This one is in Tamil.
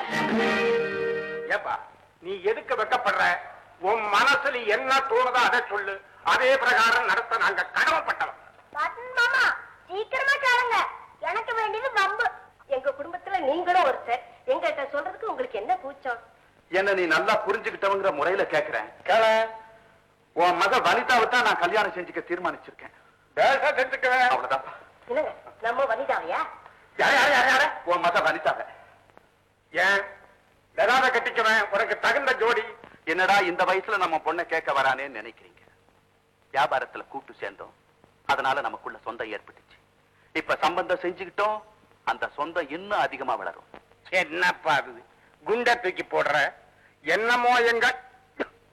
ஏப்பா நீ எதுக்கு வெக்கப்படுற உன் மனசுல என்ன தோணுதோ அதை சொல்லு அதே பிரகாரம் நடத்த நாங்க கடமைப்பட்டவன் பாட்டன் மாமா சீக்கிரமா கேளுங்க எனக்கு வேண்டியது வம்பு எங்க குடும்பத்துல நீங்களும் ஒருத்தர் எங்ககிட்ட சொல்றதுக்கு உங்களுக்கு என்ன கூச்சம் என்ன நீ நல்லா புரிஞ்சுக்கிட்டவங்கிற முறையில கேக்குறேன் கேள உன் மக வனிதாவை தான் நான் கல்யாணம் செஞ்சுக்க தீர்மானிச்சிருக்கேன் பேச செஞ்சுக்குவேன் அவ்வளவுதான்ப்பா என்னங்க நம்ம வனிதாவையா யார் யார் யார் யார உன் மக வனிதாவை ஏன் ஏதாவது கட்டிக்குவேன் உனக்கு தகுந்த ஜோடி என்னடா இந்த வயசுல நம்ம பொண்ணை கேட்க வரானேன்னு நினைக்கிறீங்க வியாபாரத்துல கூட்டு சேர்ந்தோம் அதனால நமக்குள்ள சொந்தம் ஏற்பட்டுச்சு இப்ப சம்பந்தம் செஞ்சுக்கிட்டோம் அந்த சொந்தம் இன்னும் அதிகமா வளரும் என்னப்பா அது குண்ட தூக்கி போடுற என்னமோ எங்க